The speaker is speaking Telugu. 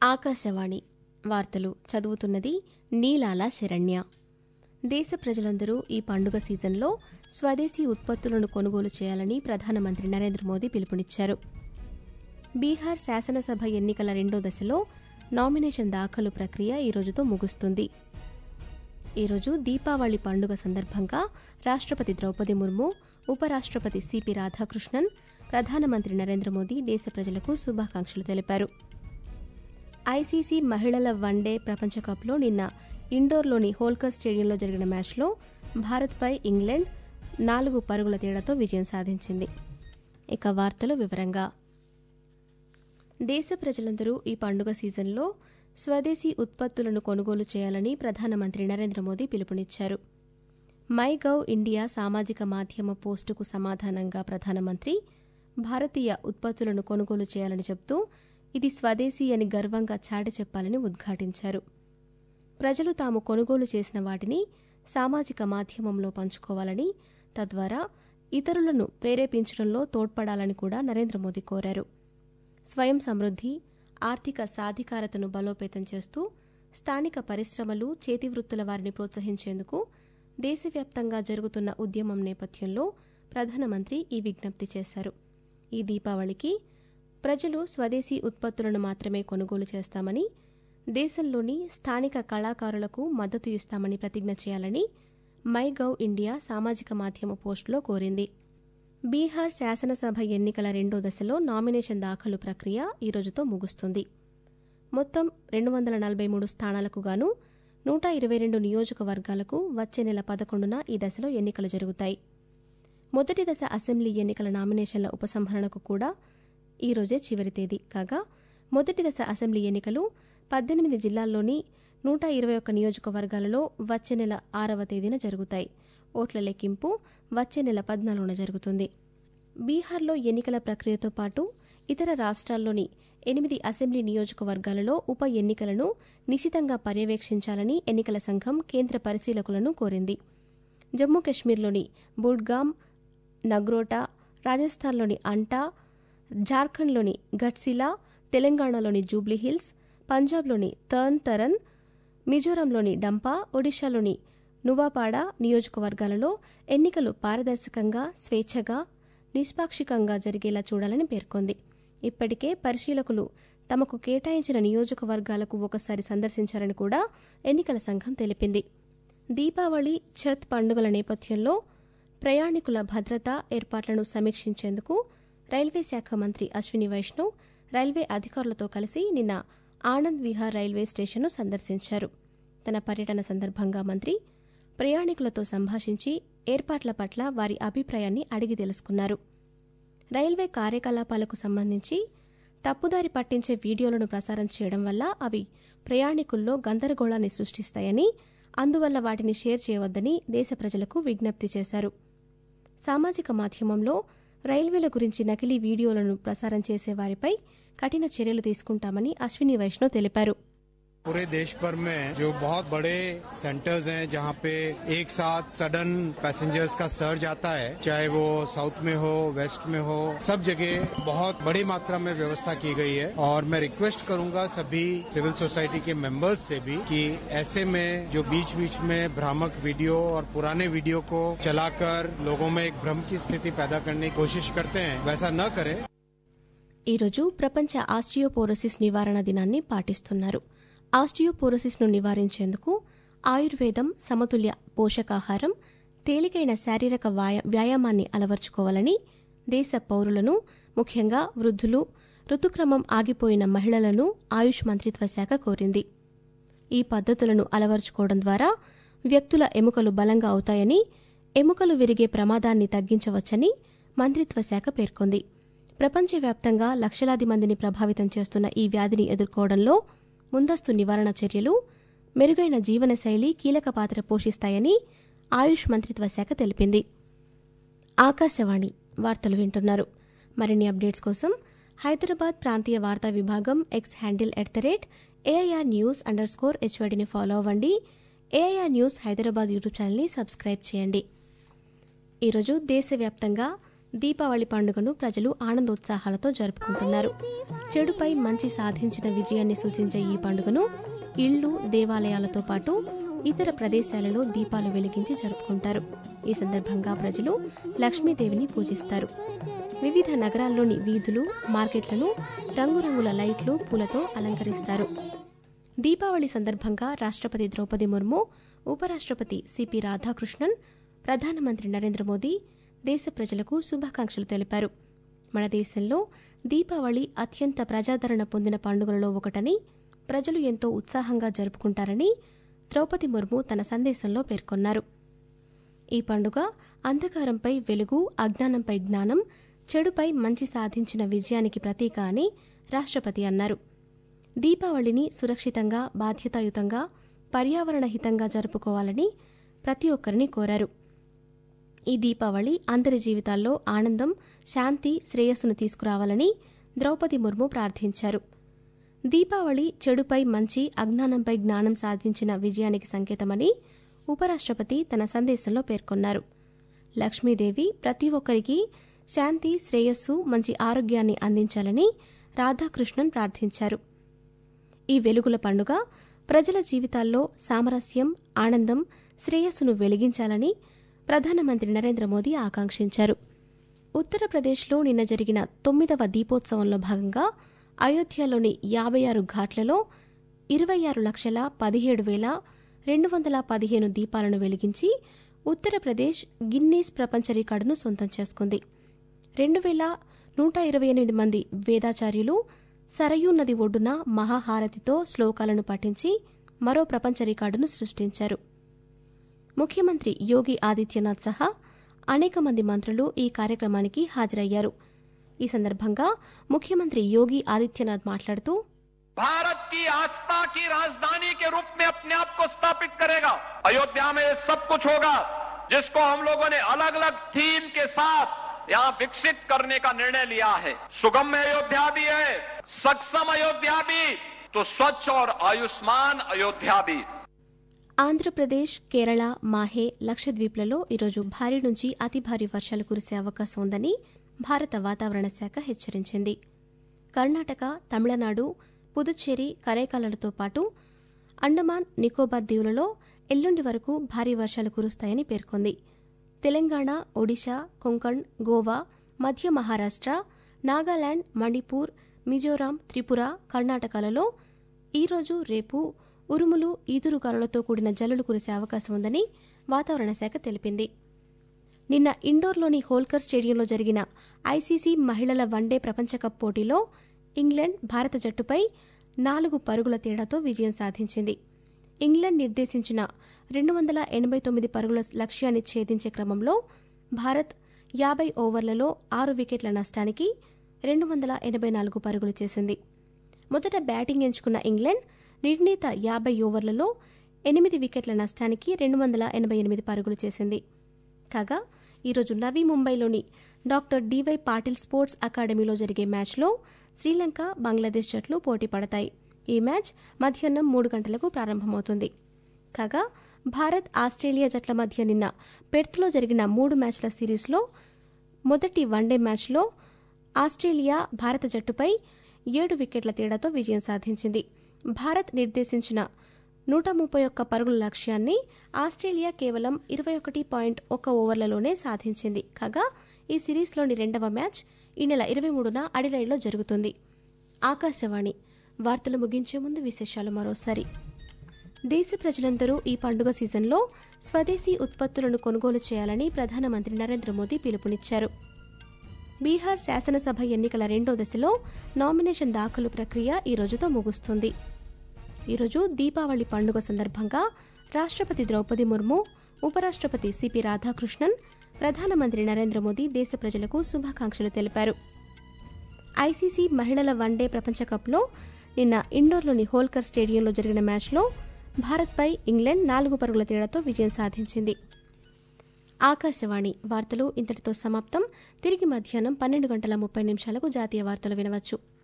ఆకాశవాణి వార్తలు చదువుతున్నది నీలాల శరణ్య దేశ ప్రజలందరూ ఈ పండుగ సీజన్లో స్వదేశీ ఉత్పత్తులను కొనుగోలు చేయాలని ప్రధానమంత్రి నరేంద్ర మోదీ పిలుపునిచ్చారు బీహార్ శాసనసభ ఎన్నికల రెండో దశలో నామినేషన్ దాఖలు ప్రక్రియ ఈ రోజుతో ముగుస్తుంది ఈరోజు దీపావళి పండుగ సందర్భంగా రాష్ట్రపతి ద్రౌపది ముర్ము ఉపరాష్ట్రపతి సిపి రాధాకృష్ణన్ ప్రధానమంత్రి నరేంద్ర మోదీ దేశ ప్రజలకు శుభాకాంక్షలు తెలిపారు ఐసీసీ మహిళల వన్డే ప్రపంచ కప్లో నిన్న ఇండోర్లోని హోల్కర్ స్టేడియంలో జరిగిన మ్యాచ్లో భారత్పై ఇంగ్లాండ్ నాలుగు పరుగుల తేడాతో విజయం సాధించింది ఇక వార్తలు వివరంగా దేశ ప్రజలందరూ ఈ పండుగ సీజన్లో స్వదేశీ ఉత్పత్తులను కొనుగోలు చేయాలని ప్రధానమంత్రి నరేంద్ర మోదీ పిలుపునిచ్చారు మై గవ్ ఇండియా సామాజిక మాధ్యమ పోస్టుకు సమాధానంగా ప్రధానమంత్రి భారతీయ ఉత్పత్తులను కొనుగోలు చేయాలని చెబుతూ ఇది స్వదేశీ అని గర్వంగా చాటి చెప్పాలని ఉద్ఘాటించారు ప్రజలు తాము కొనుగోలు చేసిన వాటిని సామాజిక మాధ్యమంలో పంచుకోవాలని తద్వారా ఇతరులను ప్రేరేపించడంలో తోడ్పడాలని కూడా నరేంద్ర మోదీ కోరారు స్వయం సమృద్ధి ఆర్థిక సాధికారతను బలోపేతం చేస్తూ స్థానిక పరిశ్రమలు చేతివృత్తుల వారిని ప్రోత్సహించేందుకు దేశవ్యాప్తంగా జరుగుతున్న ఉద్యమం నేపథ్యంలో ప్రధానమంత్రి ఈ విజ్ఞప్తి చేశారు ఈ దీపావళికి ప్రజలు స్వదేశీ ఉత్పత్తులను మాత్రమే కొనుగోలు చేస్తామని దేశంలోని స్థానిక కళాకారులకు మద్దతు ఇస్తామని ప్రతిజ్ఞ చేయాలని మై గవ్ ఇండియా సామాజిక మాధ్యమ పోస్టులో కోరింది బీహార్ శాసనసభ ఎన్నికల రెండో దశలో నామినేషన్ దాఖలు ప్రక్రియ ఈ రోజుతో ముగుస్తుంది మొత్తం రెండు వందల నలభై మూడు స్థానాలకు గాను నూట ఇరవై రెండు నియోజకవర్గాలకు వచ్చే నెల పదకొండున ఈ దశలో ఎన్నికలు జరుగుతాయి మొదటి దశ అసెంబ్లీ ఎన్నికల నామినేషన్ల ఉపసంహరణకు కూడా ఈ రోజే చివరి తేదీ కాగా మొదటి దశ అసెంబ్లీ ఎన్నికలు పద్దెనిమిది జిల్లాల్లోని నూట ఇరవై ఒక్క నియోజకవర్గాలలో వచ్చే నెల ఆరవ తేదీన జరుగుతాయి ఓట్ల లెక్కింపు వచ్చే నెల పద్నాలుగున జరుగుతుంది బీహార్లో ఎన్నికల ప్రక్రియతో పాటు ఇతర రాష్ట్రాల్లోని ఎనిమిది అసెంబ్లీ నియోజకవర్గాలలో ఉప ఎన్నికలను నిశితంగా పర్యవేక్షించాలని ఎన్నికల సంఘం కేంద్ర పరిశీలకులను కోరింది జమ్మూ కశ్మీర్లోని బుడ్గామ్ నగ్రోటా రాజస్థాన్లోని అంటా జార్ఖండ్లోని గట్సిలా తెలంగాణలోని జూబ్లీహిల్స్ పంజాబ్లోని తర్న్ తరన్ మిజోరాంలోని డంపా ఒడిశాలోని నువాపాడ నియోజకవర్గాలలో ఎన్నికలు పారదర్శకంగా స్వేచ్ఛగా నిష్పాక్షికంగా జరిగేలా చూడాలని పేర్కొంది ఇప్పటికే పరిశీలకులు తమకు కేటాయించిన నియోజకవర్గాలకు ఒకసారి సందర్శించారని కూడా ఎన్నికల సంఘం తెలిపింది దీపావళి ఛత్ పండుగల నేపథ్యంలో ప్రయాణికుల భద్రతా ఏర్పాట్లను సమీక్షించేందుకు రైల్వే శాఖ మంత్రి అశ్విని వైష్ణవ్ రైల్వే అధికారులతో కలిసి నిన్న ఆనంద్ విహార్ రైల్వే స్టేషన్ను సందర్శించారు తన పర్యటన సందర్భంగా మంత్రి ప్రయాణికులతో సంభాషించి ఏర్పాట్ల పట్ల వారి అభిప్రాయాన్ని అడిగి తెలుసుకున్నారు రైల్వే కార్యకలాపాలకు సంబంధించి తప్పుదారి పట్టించే వీడియోలను ప్రసారం చేయడం వల్ల అవి ప్రయాణికుల్లో గందరగోళాన్ని సృష్టిస్తాయని అందువల్ల వాటిని షేర్ చేయవద్దని దేశ ప్రజలకు విజ్ఞప్తి చేశారు సామాజిక మాధ్యమంలో రైల్వేల గురించి నకిలీ వీడియోలను ప్రసారం చేసే వారిపై కఠిన చర్యలు తీసుకుంటామని అశ్విని వైష్ణవ్ తెలిపారు पूरे देश भर में जो बहुत बड़े सेंटर्स हैं जहां पे एक साथ सडन पैसेंजर्स का सर्ज आता है चाहे वो साउथ में हो वेस्ट में हो सब जगह बहुत बड़ी मात्रा में व्यवस्था की गई है और मैं रिक्वेस्ट करूंगा सभी सिविल सोसाइटी के मेंबर्स से भी कि ऐसे में जो बीच बीच में भ्रामक वीडियो और पुराने वीडियो को चलाकर लोगों में एक भ्रम की स्थिति पैदा करने की कोशिश करते हैं वैसा न करें ఈరోజు ప్రపంచ ఆస్టియోపోరోసిస్ నివారణ దినాన్ని పాటిస్తున్నారు ఆస్టియోపోరోసిస్ను నివారించేందుకు ఆయుర్వేదం సమతుల్య పోషకాహారం తేలికైన శారీరక వాయ వ్యాయామాన్ని అలవర్చుకోవాలని దేశ పౌరులను ముఖ్యంగా వృద్ధులు ఋతుక్రమం ఆగిపోయిన మహిళలను ఆయుష్ మంత్రిత్వ శాఖ కోరింది ఈ పద్ధతులను అలవర్చుకోవడం ద్వారా వ్యక్తుల ఎముకలు బలంగా అవుతాయని ఎముకలు విరిగే ప్రమాదాన్ని తగ్గించవచ్చని మంత్రిత్వ శాఖ పేర్కొంది ప్రపంచవ్యాప్తంగా లక్షలాది మందిని ప్రభావితం చేస్తున్న ఈ వ్యాధిని ఎదుర్కోవడంలో ముందస్తు నివారణ చర్యలు మెరుగైన జీవనశైలి కీలక పాత్ర పోషిస్తాయని ఆయుష్ మంత్రిత్వ శాఖ తెలిపింది ఆకాశవాణి వార్తలు వింటున్నారు మరిన్ని అప్డేట్స్ కోసం హైదరాబాద్ ప్రాంతీయ వార్తా విభాగం X handle at the rate AIR news under score హెచ్వైడిని ఫాలో అవ్వండి ఏఐఆర్ న్యూస్ హైదరాబాద్ యూట్యూబ్ ఛానల్ని సబ్స్క్రైబ్ చేయండి ఈరోజు దేశవ్యాప్తంగా దీపావళి పండుగను ప్రజలు ఆనందోత్సాహాలతో జరుపుకుంటున్నారు చెడుపై మంచి సాధించిన విజయాన్ని సూచించే ఈ పండుగను ఇళ్లు దేవాలయాలతో పాటు ఇతర ప్రదేశాలలో దీపాలు వెలిగించి జరుపుకుంటారు ఈ సందర్భంగా ప్రజలు లక్ష్మీదేవిని పూజిస్తారు వివిధ నగరాల్లోని వీధులు మార్కెట్లను రంగురంగుల లైట్లు పూలతో అలంకరిస్తారు దీపావళి సందర్భంగా రాష్ట్రపతి ద్రౌపది ముర్ము ఉపరాష్ట్రపతి సిపి రాధాకృష్ణన్ ప్రధానమంత్రి నరేంద్ర మోదీ దేశ ప్రజలకు శుభాకాంక్షలు తెలిపారు మన దేశంలో దీపావళి అత్యంత ప్రజాదరణ పొందిన పండుగలలో ఒకటని ప్రజలు ఎంతో ఉత్సాహంగా జరుపుకుంటారని ద్రౌపది ముర్ము తన సందేశంలో పేర్కొన్నారు ఈ పండుగ అంధకారంపై వెలుగు అజ్ఞానంపై జ్ఞానం చెడుపై మంచి సాధించిన విజయానికి ప్రతీక అని రాష్ట్రపతి అన్నారు దీపావళిని సురక్షితంగా బాధ్యతాయుతంగా పర్యావరణ హితంగా జరుపుకోవాలని ప్రతి ఒక్కరిని కోరారు ఈ దీపావళి అందరి జీవితాల్లో ఆనందం శాంతి శ్రేయస్సును తీసుకురావాలని ద్రౌపది ముర్ము ప్రార్థించారు దీపావళి చెడుపై మంచి అజ్ఞానంపై జ్ఞానం సాధించిన విజయానికి సంకేతమని ఉపరాష్ట్రపతి తన సందేశంలో పేర్కొన్నారు లక్ష్మీదేవి ప్రతి ఒక్కరికి శాంతి శ్రేయస్సు మంచి ఆరోగ్యాన్ని అందించాలని రాధాకృష్ణన్ ప్రార్థించారు ఈ వెలుగుల పండుగ ప్రజల జీవితాల్లో సామరస్యం ఆనందం శ్రేయస్సును వెలిగించాలని ప్రధానమంత్రి నరేంద్ర మోదీ ఆకాంక్షించారు ఉత్తరప్రదేశ్లో నిన్న జరిగిన తొమ్మిదవ దీపోత్సవంలో భాగంగా అయోధ్యలోని యాభై ఆరు ఘాట్లలో ఇరవై ఆరు లక్షల పదిహేడు వేల రెండు వందల పదిహేను దీపాలను వెలిగించి ఉత్తరప్రదేశ్ గిన్నీస్ ప్రపంచ రికార్డును సొంతం చేసుకుంది రెండు వేల నూట ఇరవై ఎనిమిది మంది వేదాచార్యులు సరయూ నది ఒడ్డున మహాహారతితో శ్లోకాలను పఠించి మరో ప్రపంచ రికార్డును సృష్టించారు ముఖ్యమంత్రి యోగి ఆదిత్యనాథ్ సహా అనేక మంది మంత్రులు ఈ కార్యక్రమానికి హాజరయ్యారు ఈ సందర్భంగా ముఖ్యమంత్రి యోగి ఆదిత్యనాథ్ మాట్లాడుతూ भारत की आस्था की राजधानी के रूप में अपने आप को स्थापित करेगा अयोध्या में ये सब कुछ होगा जिसको हम लोगों ने अलग अलग थीम के साथ यहाँ विकसित करने का निर्णय लिया है सुगम अयोध्या भी है सक्षम अयोध्या भी तो स्वच्छ और आयुष्मान अयोध्या भी ఆంధ్రప్రదేశ్ కేరళ మాహే లక్షద్వీప్లలో ఈరోజు భారీ నుంచి అతి భారీ వర్షాలు కురిసే అవకాశం ఉందని భారత వాతావరణ శాఖ హెచ్చరించింది కర్ణాటక తమిళనాడు పుదుచ్చేరి కరైకాలలతో పాటు అండమాన్ నికోబార్ దీవులలో ఎల్లుండి వరకు భారీ వర్షాలు కురుస్తాయని పేర్కొంది తెలంగాణ ఒడిశా కొంకణ్ గోవా మధ్య మహారాష్ట్ర నాగాలాండ్ మణిపూర్ మిజోరాం త్రిపుర కర్ణాటకలలో ఈరోజు రేపు ఉరుములు ఈదురుగాలులతో కూడిన జల్లులు కురిసే అవకాశం ఉందని వాతావరణ శాఖ తెలిపింది నిన్న ఇండోర్లోని హోల్కర్ స్టేడియంలో జరిగిన ఐసీసీ మహిళల వన్డే ప్రపంచకప్ పోటీలో ఇంగ్లాండ్ భారత జట్టుపై నాలుగు పరుగుల తేడాతో విజయం సాధించింది ఇంగ్లాండ్ నిర్దేశించిన రెండు వందల ఎనభై తొమ్మిది పరుగుల లక్ష్యాన్ని ఛేదించే క్రమంలో భారత్ యాభై ఓవర్లలో ఆరు వికెట్ల నష్టానికి రెండు వందల ఎనభై నాలుగు పరుగులు చేసింది మొదట బ్యాటింగ్ ఎంచుకున్న ఇంగ్లాండ్ నిర్ణీత యాభై ఓవర్లలో ఎనిమిది వికెట్ల నష్టానికి రెండు వందల ఎనభై ఎనిమిది పరుగులు చేసింది కాగా ఈరోజు నవీ ముంబైలోని డాక్టర్ డివై పాటిల్ స్పోర్ట్స్ అకాడమీలో జరిగే మ్యాచ్లో శ్రీలంక బంగ్లాదేశ్ జట్లు పోటీ పడతాయి ఈ మ్యాచ్ మధ్యాహ్నం మూడు గంటలకు ప్రారంభమవుతుంది కాగా భారత్ ఆస్ట్రేలియా జట్ల మధ్య నిన్న పెర్త్లో జరిగిన మూడు మ్యాచ్ల సిరీస్లో మొదటి వన్డే మ్యాచ్లో ఆస్ట్రేలియా భారత జట్టుపై ఏడు వికెట్ల తేడాతో విజయం సాధించింది భారత్ నిర్దేశించిన నూట ముప్పై ఒక్క పరుగుల లక్ష్యాన్ని ఆస్ట్రేలియా కేవలం ఇరవై ఒకటి పాయింట్ ఒక్క ఓవర్లలోనే సాధించింది కాగా ఈ సిరీస్లోని రెండవ మ్యాచ్ ఈ నెల ఇరవై మూడున అడిలైడ్లో జరుగుతుంది ఆకాశవాణి వార్తలు ముగించే ముందు విశేషాలు మరోసారి దేశ ప్రజలందరూ ఈ పండుగ సీజన్లో స్వదేశీ ఉత్పత్తులను కొనుగోలు చేయాలని ప్రధానమంత్రి నరేంద్ర మోదీ పిలుపునిచ్చారు బీహార్ శాసనసభ ఎన్నికల రెండో దశలో నామినేషన్ దాఖలు ప్రక్రియ ఈ రోజుతో ముగుస్తుంది ఈరోజు దీపావళి పండుగ సందర్భంగా రాష్ట్రపతి ద్రౌపది ముర్ము ఉపరాష్ట్రపతి సిపి రాధాకృష్ణన్ ప్రధానమంత్రి నరేంద్ర మోదీ దేశ ప్రజలకు శుభాకాంక్షలు తెలిపారు ఐసీసీ మహిళల వన్డే ప్రపంచకప్లో నిన్న ఇండోర్లోని హోల్కర్ స్టేడియంలో జరిగిన మ్యాచ్లో భారత్పై ఇంగ్లాండ్ నాలుగు పరుగుల తేడాతో విజయం సాధించింది ఆకాశవాణి వార్తలు ఇంతటితో సమాప్తం తిరిగి మధ్యాహ్నం పన్నెండు గంటల ముప్పై నిమిషాలకు జాతీయ వార్తలు వినవచ్చు